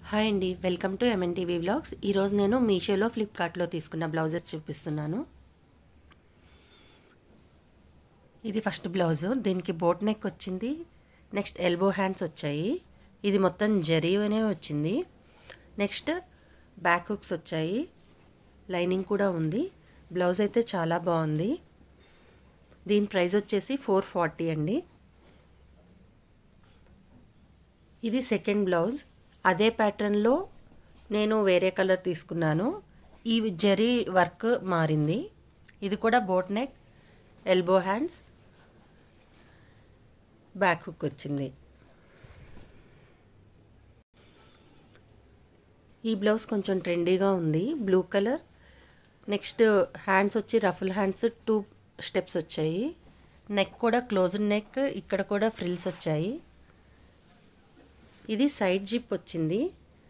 hi అండి welcome to MNTV vlogs ఈరోజు నేను మీషోలో ఫ్లిప్కార్ట్లో తీసుకున్న బ్లౌజెస్ చూపిస్తున్నాను ఇది ఫస్ట్ బ్లౌజ్ దీనికి బోట్ నెక్ వచ్చింది నెక్స్ట్ ఎల్బో హ్యాండ్స్ వచ్చాయి ఇది మొత్తం జరీ అనే వచ్చింది నెక్స్ట్ బ్యాక్ హుక్స్ వచ్చాయి లైనింగ్ కూడా ఉంది బ్లౌజ్ అయితే చాలా బాగుంది దీని ప్రైస్ వచ్చేసి ఫోర్ ఫార్టీ అండి ఇది సెకండ్ బ్లౌజ్ అదే ప్యాటర్న్లో నేను వేరే కలర్ తీసుకున్నాను ఈ జరీ వర్క్ మారింది ఇది కూడా boat neck elbow hands back hook వచ్చింది ఈ బ్లౌజ్ కొంచెం ట్రెండీగా ఉంది బ్లూ కలర్ నెక్స్ట్ హ్యాండ్స్ వచ్చి రఫుల్ హ్యాండ్స్ టూ స్టెప్స్ వచ్చాయి నెక్ కూడా క్లోజ్డ్ నెక్ ఇక్కడ కూడా ఫ్రిల్స్ వచ్చాయి ఇది సైడ్ జిప్ వచ్చింది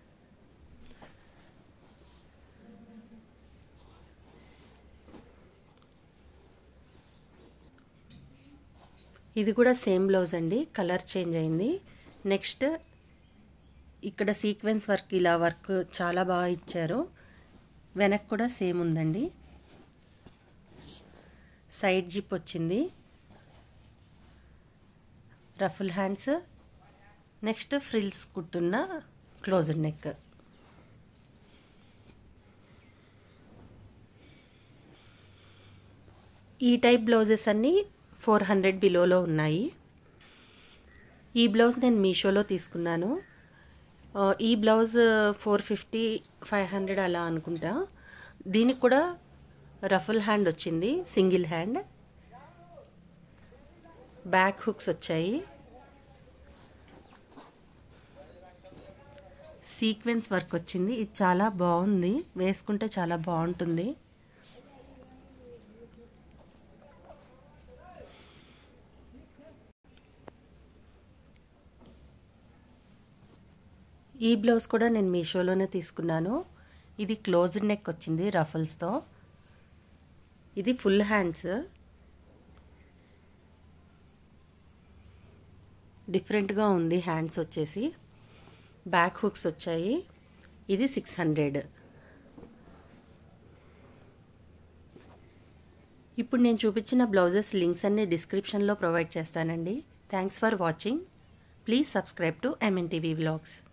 ఇది కూడా సేమ్ బ్లౌజ్ అండి కలర్ చేంజ్ అయింది నెక్స్ట్ ఇక్కడ సీక్వెన్స్ వర్క్ ఇలా వర్క్ చాలా బాగా ఇచ్చారు వెనక్ కూడా సేమ్ ఉందండి సైడ్ జిప్ వచ్చింది రఫుల్ హ్యాండ్స్ నెక్స్ట్ ఫ్రిల్స్ కుట్టున్న క్లోజ్డ్ నెక్ ఈ టైప్ బ్లౌజెస్ అన్నీ ఫోర్ హండ్రెడ్ బిలోలో ఉన్నాయి ఈ బ్లౌజ్ నేను మీషోలో తీసుకున్నాను ఈ blouse four fifty five hundred అలా అనుకుంటా దీనికి కూడా రఫుల్ హ్యాండ్ వచ్చింది సింగిల్ హ్యాండ్ బ్యాక్ హుక్స్ వచ్చాయి సీక్వెన్స్ వర్క్ వచ్చింది ఇది చాలా బాగుంది వేసుకుంటే చాలా బాగుంటుంది ఈ బ్లౌజ్ కూడా నేను మీషోలోనే తీసుకున్నాను ఇది క్లోజ్డ్ నెక్ వచ్చింది రఫల్స్తో ఇది ఫుల్ హ్యాండ్స్ డిఫరెంట్గా ఉంది హ్యాండ్స్ వచ్చేసి బ్యాక్ హుక్స్ వచ్చాయి ఇది సిక్స్ హండ్రెడ్ ఇప్పుడు నేను చూపించిన బ్లౌజెస్ లింక్స్ అన్ని డిస్క్రిప్షన్లో ప్రొవైడ్ చేస్తానండి thanks for watching please subscribe to MNTV vlogs